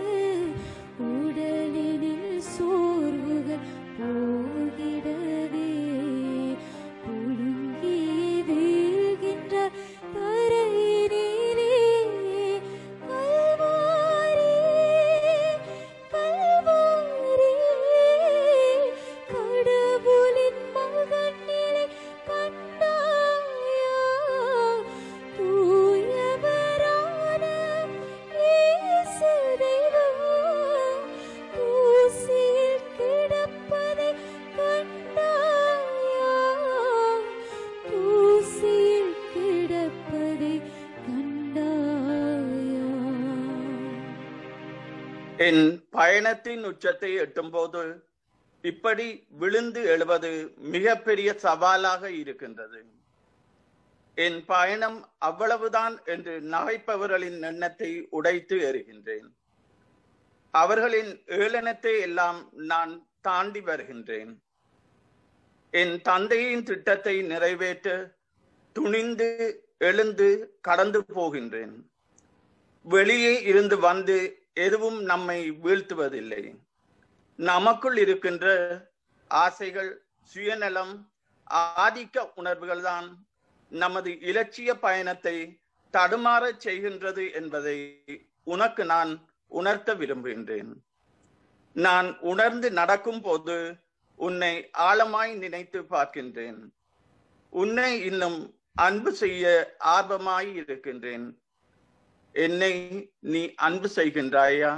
உடலினில் சோர்வுகள் போகிடவே புழுங்கி வீழ்கின்ற தரையினிலே கல்வாரி கல்வாரி கடவுளின் மகன் நிலை கண்டாயா தூயவரான இயேசு தெய்வம் தூசியில் கிடப்பதை கண்டாயா தூசியில் கிடப்பதை கண்டாயா என் பயணத்தின் உச்சத்தை எட்டும்போது இப்படி விழுந்து எழுவது மிகப்பெரிய சவாலாக இருக்கின்றது என் பயணம் அவ்வளவுதான் என்று நகைப்பவர்களின் எண்ணத்தை உடைத்து எறிகின்றேன் அவர்களின் ஏளனத்தை எல்லாம் நான் தாண்டி வருகின்றேன் என் தந்தையின் திட்டத்தை நிறைவேற்ற துணிந்து எழுந்து கடந்து போகின்றேன் வெளியே இருந்து வந்து எதுவும் நம்மை வீழ்த்துவதில்லை நமக்குள் இருக்கின்ற ஆசைகள் சுயநலம் ஆதிக்க உணர்வுகள் தான் நமது இலட்சிய பயணத்தை தடுமாறச் செய்கின்றது என்பதை உனக்கு நான் உணர்த்த விரும்புகின்றேன் நான் உணர்ந்து நடக்கும் போது உன்னை ஆழமாய் நினைத்து பார்க்கின்றேன் உன்னை இன்னும் அன்பு செய்ய ஆர்வமாய் இருக்கின்றேன் என்னை நீ அன்பு செய்கின்றாயா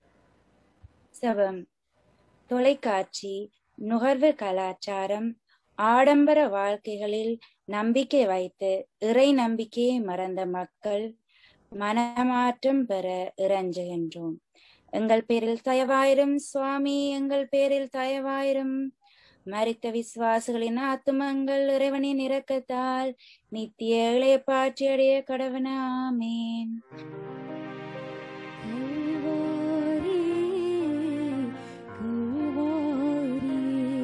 சபம் தொலைக்காட்சி நுகர்வு கலாச்சாரம் ஆடம்பர வாழ்க்கைகளில் நம்பிக்கை வைத்து இறை நம்பிக்கையை மறந்த மக்கள் மனமாற்றம் பெற இறைஞ்சுகின்றோம் எங்கள் பேரில் தயவாயிரும் சுவாமி எங்கள் பேரில் தயவாயிரும் மரித்த விசுவாசிகளின் ஆத்துமங்கள் இறைவனின் இரக்கத்தால் நித்திய இளைய பாற்றியடைய கடவன ஆமேன் கல்வாரி கல்வாரி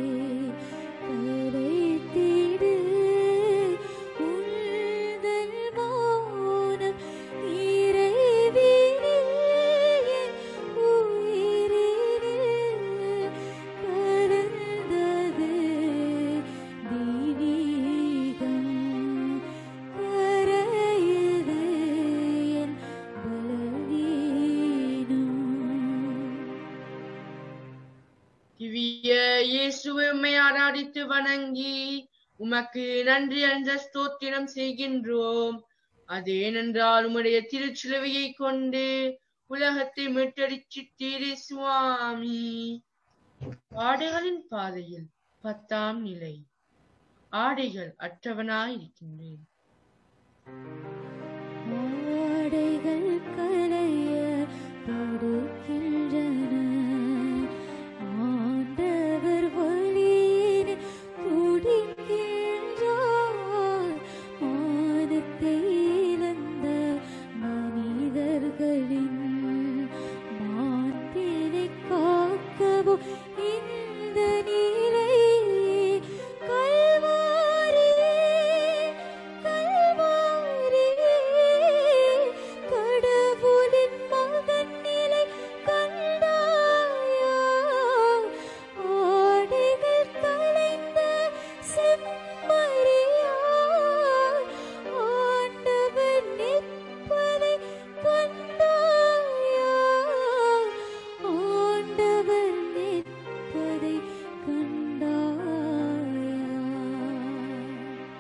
கரைத்திடு உந்தன் மௌனம் இறைவினில் என் உயிரினில் கலந்தது தெய்வீகம் கரையுது என் பலவீனம் திவ்ய இயேசுவை உம்மை ஆராதித்து வணங்கி உமக்கு நன்றி அந்த ஸ்தோத்திரம் செய்கின்றோம் அது ஏனென்றால் உம்முடைய திருச்சிலுவையை கொண்டு உலகத்தை மீட்டடிச்சிட்டீரே சுவாமி ஆடைகளின் பாதையில் பத்தாம் நிலை ஆடைகள் அற்றவனாயிருக்கின்றேன் ஆடைகள் கலைய படுகின்றன ஆண்டவர் வழியினை துடிக்கின்றார் மானத்தை இழந்த மனிதர்களின் மாண்பினை காக்கவும் இந்த நிலை கல்வாரி கல்வாரி கடவுளின் மகன் நிலை கண்டாயா ஆடைகள் களைந்த செம்மறியா ஆண்டவர் நிற்பதை கண்டாயா ஆண்டவர் நிற்பதை கண்டாயா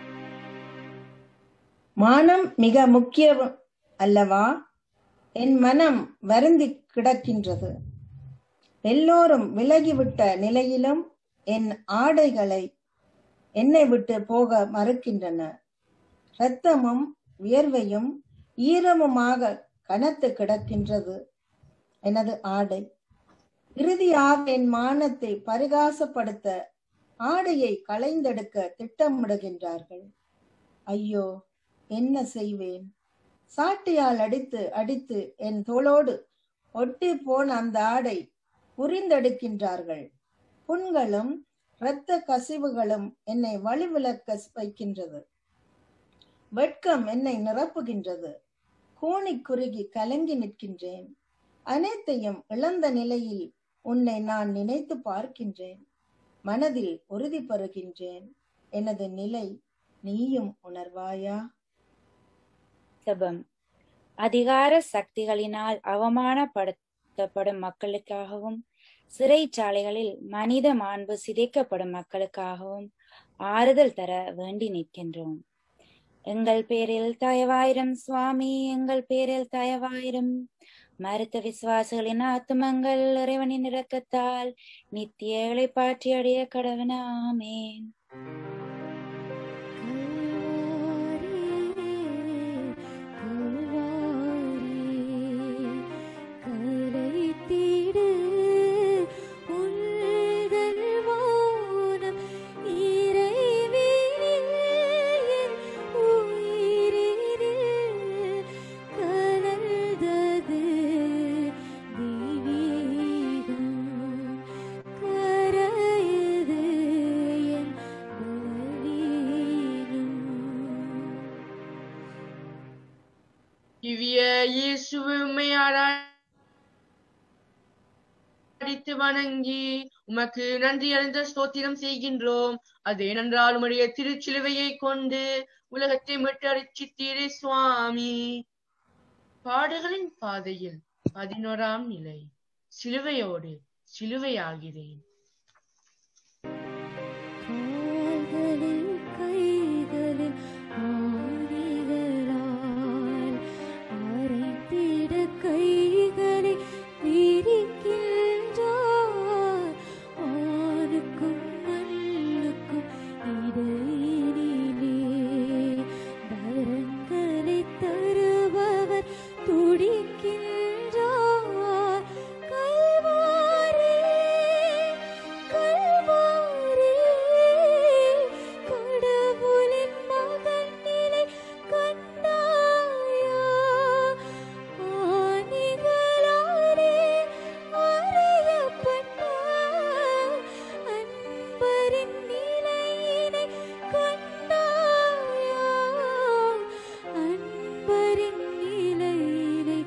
மானம் மிக முக்கியம் அல்லவா என் மனம் வருந்தி கிடக்கின்றது எல்லோரும் விலகிவிட்ட நிலையிலும் என் ஆடைகளை என்னை விட்டு போக மறுக்கின்றன இரத்தமும் வியர்வையும் ஈரமுமாக கனத்து கிடக்கின்றது எனது ஆடை இறுதியாக என் மானத்தை பரிகாசப்படுத்த ஆடையை களைந்தெடுக்க திட்டமிடுகின்றார்கள் ஐயோ என்ன செய்வேன் சாட்டையால் அடித்து அடித்து என் தோளோடு ஒட்டி போன அந்த ஆடை புரிந்தெடுக்கின்றார்கள் புண்களும் இரத்த கசிவுகளும் என்னை வழிவிலக்க வைக்கின்றது வெட்கம் என்னை நிரப்புகின்றது கூனி குறுகி கலங்கி நிற்கின்றேன் அனைத்தையும் இழந்த நிலையில் உன்னை நான் நினைத்து பார்க்கின்றேன் மனதில் உறுதி பெறுகின்றேன் எனது நிலை நீயும் உணர்வாயா ஜெபம் அதிகார சக்திகளினால் அவமானப்படுத்தப்படும் மக்களுக்காகவும் சிறைச்சாலைகளில் மனித மாண்பு சிதைக்கப்படும் மக்களுக்காகவும் ஆறுதல் தர வேண்டி நிற்கின்றோம் எங்கள் பேரில் தயவாயிரம் சுவாமி எங்கள் பேரில் தயவாயிரம் மருத்த விசுவாசிகளின் ஆத்துமங்கள் இறைவனின் இரக்கத்தால் நித்திய இளைப்பாற்றி அடைய கடவனாமேன் கலைத்திடு உள்தல் வானம் இறைவனில் என் உயிரினில் கலந்தது தெய்வீகம் கரையது என் பலவீனம் திவ்ய இயேசுவை உம்மை அடித்து வணங்கி உமக்கு நன்றி அறிந்த ஸ்தோத்திரம் செய்கின்றோம் அது ஏனென்றால் உம்முடைய திருச்சிலுவையை கொண்டு உலகத்தை மீட்டு அரிச்சித்தீரே சுவாமி பாடுகளின் பாதையில் பதினோராம் நிலை சிலுவையோடு சிலுவையாகிறேன் கால்களில் கைகளில் ஆணிகளால் அரைத்திட கைகளை விரிக்கின்றார் ஆணுக்கும் மண்ணுக்கும் இடையினிலே வரங்களை தருபவர் துடிக்கின்றார் கல்வாரி கல்வாரி கடவுளின் மகன் நிலை கண்டாயா ஆணிகளாலே அறையப்பட்ட அன்பரின் நிலையினை கண்டாயா அன்பரின் நிலையினை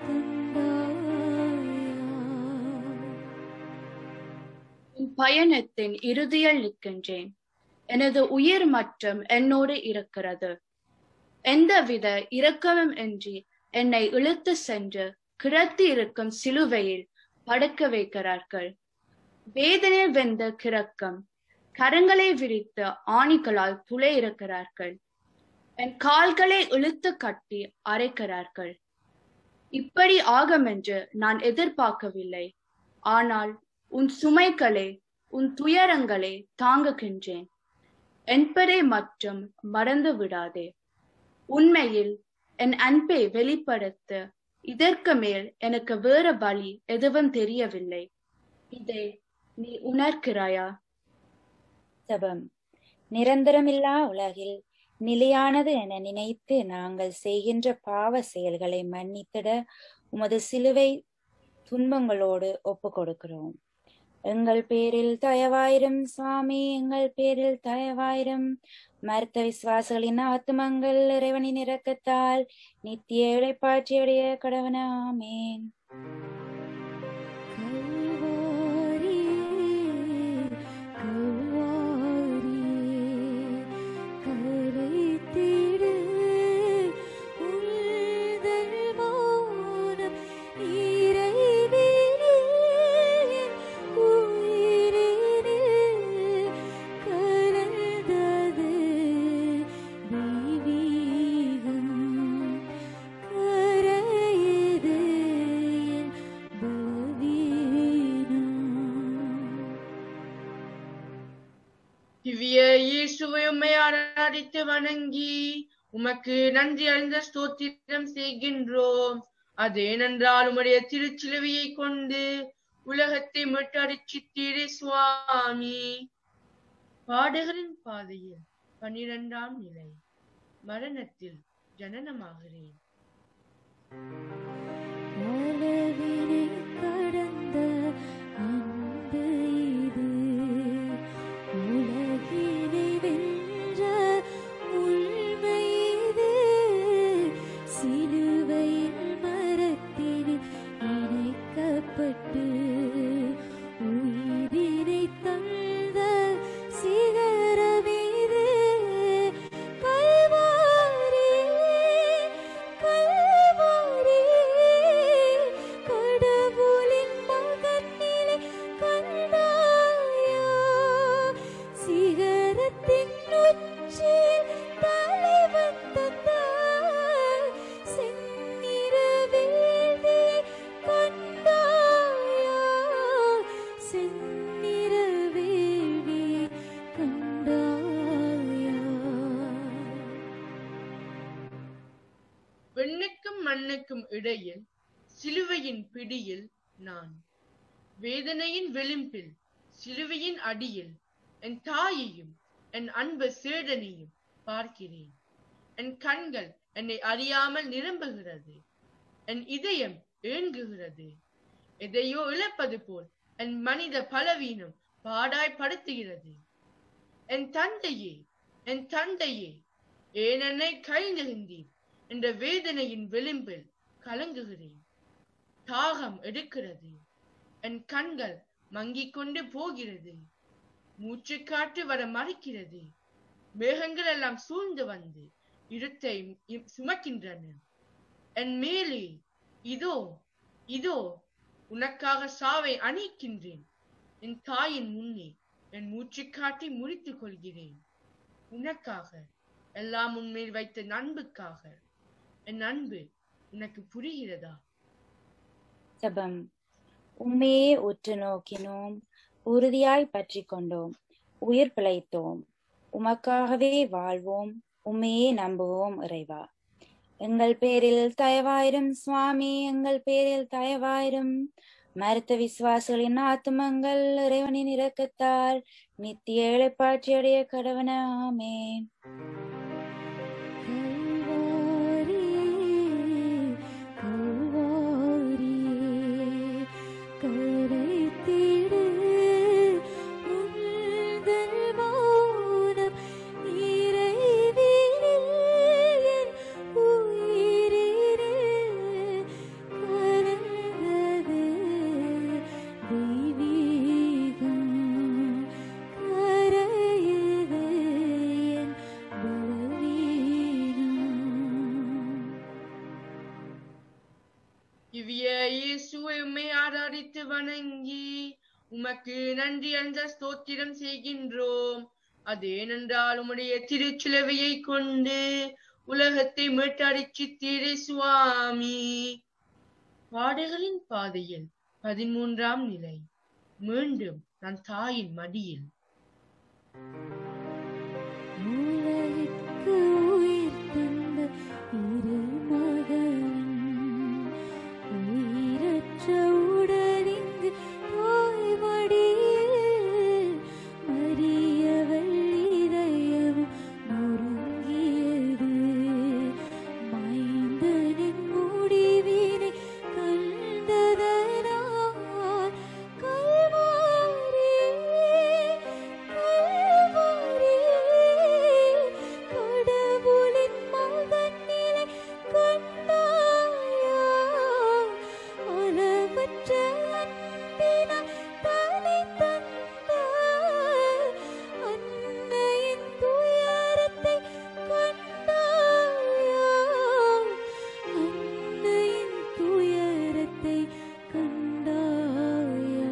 கண்டாயா என் பயணத்தின் இறுதியில் நிற்கின்றேன் எனது உயிர் மற்றும் என்னோடு இருக்கிறது எந்தவித இரக்கமும் இன்றி என்னை இழுத்து சென்று கிடத்தி இருக்கும் சிலுவையில் படுக்க வைக்கிறார்கள் வேதனை வெந்த கிறக்கம் கரங்களை விரித்து ஆணிகளால் துளை இருக்கிறார்கள் என் கால்களை இழுத்து கட்டி அரைக்கிறார்கள் இப்படி ஆகும் என்று நான் எதிர்பார்க்கவில்லை ஆனால் உன் சுமைகளை உன் துயரங்களை தாங்குகின்றேன் என்பதை மட்டும் மறந்து விடாதே உண்மையில் என் அன்பை வெளிப்படுத்த இதற்கு மேல் எனக்கு வேற வழி எதுவும் தெரியவில்லை இதை நீ உணர்கிறாயா ஜெபம் நிரந்தரமில்லா உலகில் நிலையானது என நினைத்து நாங்கள் செய்கின்ற பாவ செயல்களை மன்னித்திட உமது சிலுவை துன்பங்களோடு ஒப்பு கொடுக்கிறோம் எங்கள் பேரில் தயவாயிரம் சுவாமி எங்கள் பேரில் தயவாயிரம் மருத்த விசுவாசிகளின் ஆத்துமங்கள் இறைவனின் இரக்கத்தால் நித்திய இழைப்பாற்றியடைய கடவனாமேன் கல்வாரி கல்வாரி கரைத்திடு உள்தல் வானம் இறைவனில் என் உயிரினில் கலந்தது தெய்வீகம் கரையது என் பலவீனம் திவ்ய இயேசுவை உம்மை ஆராதித்து வணங்கி உமக்கு நன்றி அறிந்த ஸ்தோத்திரம் செய்கின்றோம் அது ஏனென்றால் உம்முடைய திருச்சிலுவையை கொண்டு உலகத்தை மீட்டடிச்சித்தீரே சுவாமி பாடுகளின் பாதையில் பன்னிரண்டாம் நிலை மரணத்தில் ஜனனமாகிறேன் அளவினை கடந்த அன்பு இது உலகினை வென்ற உண்மை இது சிலுவையில் மரத்தில் இணைக்கப்பட்டு உயிரினை தந்த சிகரமீது கல்வாரி கல்வாரி கடவுளின் மகனிலே கண்டாயா சிகரத்தின் உச்சியில் தலைவன் தந்தார் செந்நிற வேள்வி கண்டாயா செந்நிற வேள்வி கண்டாயா பெண்ணுக்கும் மண்ணுக்கும் இடையில் சிலுவையின் பிடியில் நான் வேதனையின் விளிம்பில் சிலுவையின் அடியில் என் தாயையும் என் அன்பு சேடனையும் பார்க்கிறேன் என் கண்கள் என்னை அறியாமல் நிரம்புகிறது என் இதயம் ஏங்குகிறது எதையோ இழப்பது போல் என் மனித பலவீனம் பாடாய்படுத்துகிறது என் தந்தையே என் தந்தையே ஏன் என்னை கைந்தெழுந்தீர் என்ற வேதனையின் விளிம்பில் கலங்குகிறேன் தாகம் எடுக்கிறது என் கண்கள் மங்கிக் கொண்டு போகிறது மூச்சு காற்று வர மறைக்கிறது மேகங்கள் எல்லாம் சூழ்ந்து வந்து இருட்டை இ- சுமக்கின்றன என் மேலே இதோ இதோ உனக்காக சாவை அணைக்கின்றேன் என் தாயின் முன்னே என் மூச்சு காட்டி முறித்துக் கொள்கிறேன் உனக்காக எல்லாம் உன்மேல் வைத்த அன்புக்காக என் அன்பு உனக்கு புரிகிறதா ஜெபம் உம்மையே உற்று நோக்கினோம் உறுதியாய் பற்றி கொண்டோம் உயிர் பிழைத்தோம் உமக்காகவே வாழ்வோம் உம்மையே நம்புவோம் இறைவா எங்கள் பேரில் தயவாயிரும் சுவாமி எங்கள் பேரில் தயவாயிரும் மருத்த விசுவாசிகளின் ஆத்துமங்கள் இறைவனின் இரக்கத்தால் நித்திய இழைப்பாட்சியடைய கடவன ஆமென் கல்வாரி கரைத்திடு உந்தன் மௌனம் இறைவினில் என் உயிரினில் கலந்தது தெய்வீகம் கரையுது என் பலவீனம் இவ்விய இயேசுவை உம்மை ஆராதித்து வணங்கி உமக்கு நன்றி அந்த ஸ்தோத்திரம் செய்கின்றோம் அது ஏனென்றால் உம்முடைய திருச்சிலுவையை கொண்டு உலகத்தை மீட்டடிச்சித்தீரே சுவாமி பாடுகளின் பாதையில் பதிமூன்றாம் நிலை மீண்டும் நான் தாயின் மடியில் உலகிற்கு உயிர் தந்த இருமகன் உயிரற்ற உடலிங்கு தாய் மடியில் மரியவள் இதயமும் நொறுங்கியது மைந்தனின் முடிவினை கண்டதனால் கல்வாரி கல்வாரி கடவுளின் மகனிலே கண்டாயா அளவற்ற அன்பினால் தலை தந்த அன்னையின் துயரத்தை கண்டாயா அன்னையின் துயரத்தை கண்டாயா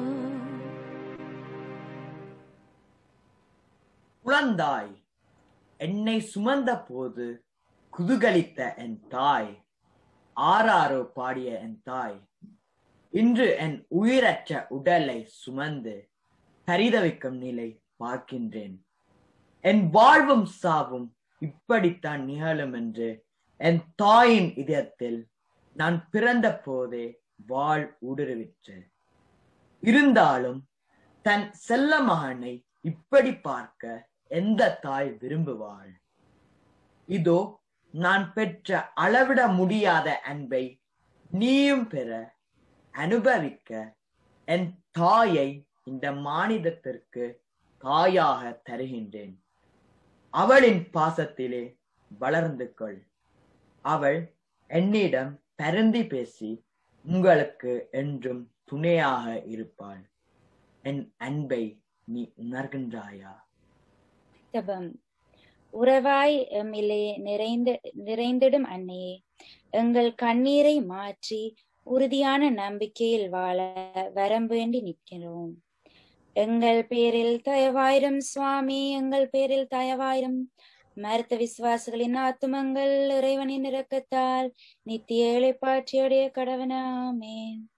குழந்தாய் என்னை சுமந்த போது குதுகலித்த என் தாய் ஆறாரோ பாடிய என் தாய் இன்று என் உயிரற்ற உடலை சுமந்து பரிதவிக்கும் நிலை பார்க்கின்றேன் என் வாழ்வும் சாவும் இப்படித்தான் நிகழும் என்று என் தாயின் இதயத்தில் நான் பிறந்த போதே வாழ் ஊடுருவிற்று இருந்தாலும் தன் செல்ல மகனை இப்படி பார்க்க எந்த தாய் விரும்புவாள் இதோ நான் பெற்ற அளவிட முடியாத அன்பை நீயும் பெற அனுபவிக்க என் தாயை இந்த மானிடத்திற்கு தாயாக தருகின்றேன் அவளின் பாசத்திலே வளர்ந்து கொள் அவள் என்னிடம் பரந்தி பேசி உங்களுக்கு என்றும் துணையாக இருப்பாள் என் அன்பை நீ உணர்கின்றாயா ஜெபம் உறவாய் எம்மிலே நிறைந்து நிறைந்திடும் அன்னையே எங்கள் கண்ணீரை மாற்றி உறுதியான நம்பிக்கையில் வாழ வரம் வேண்டி நிற்கிறோம் எங்கள் பேரில் தயவாயிரம் சுவாமி எங்கள் பேரில் தயவாயிரம் மருத்த விசுவாசிகளின் ஆத்துமங்கள் இறைவனின் இரக்கத்தால் நித்திய இழைப்பாற்றியுடைய கடவனாமே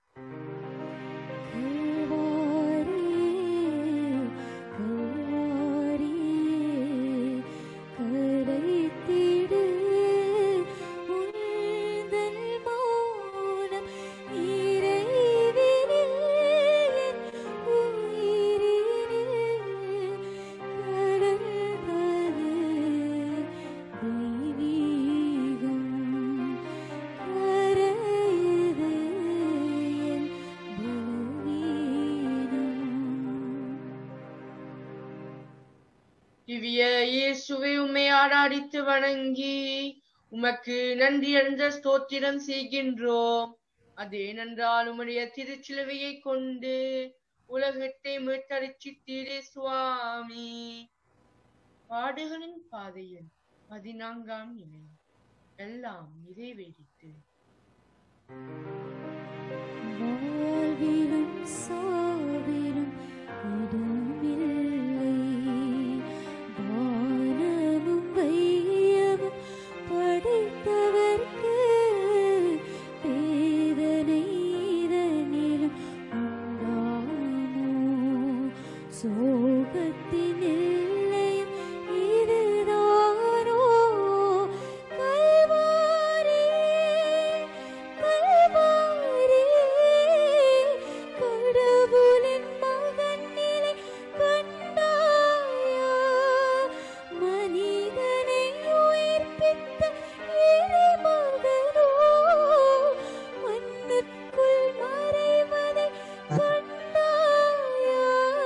கரைத்திடு உந்தன் மௌனம் இறைவினில் என் உயிரினில் கடந்தது தெய்வீகம் கரையுது என் திவ்ய இயேசுவை உம்மை ஆராதித்து வணங்கி உமக்கு நன்றி அறிந்த ஸ்தோத்திரம் செய்கின்றோம் அது ஏனென்றால் உம்முடைய திருச்சிலுவையை கொண்டு உலகத்தை மீட்டரிச்சித்தீரே சுவாமி பாடுகளின் பாதையில் பதினான்காம் நிலை எல்லாம் நிறைவேறித்து வாழ்விலும் சாவிலும் இடமில்லை வானமும் வையமும் படைத்தவர்க்கு வேதனை இதனிலும் உண்டாமோ சோகத்தின் எல்லையும் இதுதானோ கல்வாரி கல்வாரி கடவுளின் மகன் நிலை கண்டாயா மனிதனை உயிர்ப்பித்த இறைமகனோ மண்ணுக்குள் மறைவதை கண்டாயா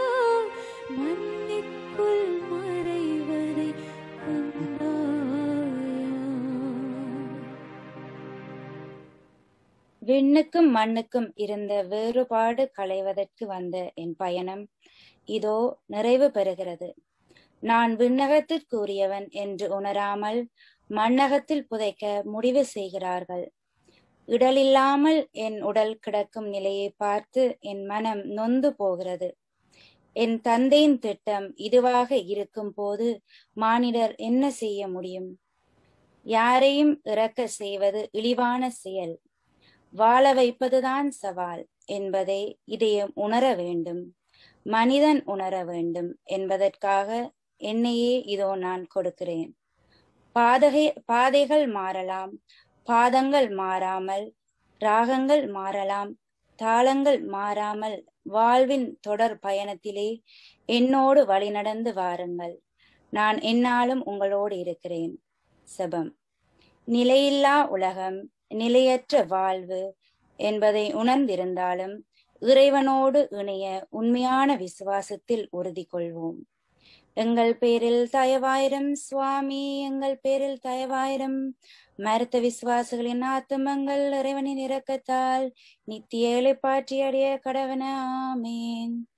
மண்ணுக்குள் மறைவதை கண்டாயா விண்ணுக்கும் மண்ணுக்கும் இருந்த வேறுபாடு களைவதற்கு வந்த என் பயணம் இதோ நிறைவு பெறுகிறது நான் விண்ணகத்திற்குரியவன் என்று உணராமல் மண்ணகத்தில் புதைக்க முடிவு செய்கிறார்கள் இடலில்லாமல் என் உடல் கிடக்கும் நிலையை பார்த்து என் மனம் நொந்து போகிறது என் தந்தையின் திட்டம் இதுவாக இருக்கும் போது மானிடர் என்ன செய்ய முடியும் யாரையும் இறக்க செய்வது இழிவான செயல் வாழ வைப்பதுதான் சவால் என்பதை இதயம் உணர வேண்டும் மனிதன் உணர வேண்டும் என்பதற்காக என்னையே இதோ நான் கொடுக்கிறேன் பாதகை பாதைகள் மாறலாம் பாதங்கள் மாறாமல் ராகங்கள் மாறலாம் தாளங்கள் மாறாமல் வாழ்வின் தொடர் பயணத்திலே என்னோடு வழிநடந்து வாருங்கள் நான் என்னாலும் உங்களோடு இருக்கிறேன் செபம் நிலையில்லா உலகம் நிலையற்ற வாழ்வு என்பதை உணர்ந்திருந்தாலும் இறைவனோடு இணைய உண்மையான விசுவாசத்தில் உறுதி கொள்வோம் எங்கள் பேரில் தயவாயிரம் சுவாமி எங்கள் பேரில் தயவாயிரம் மருத்த விசுவாசிகளின் ஆத்துமங்கள் இறைவனின் இரக்கத்தால் நித்திய இழைப்பாற்றி அடைய கடவன ஆமேன்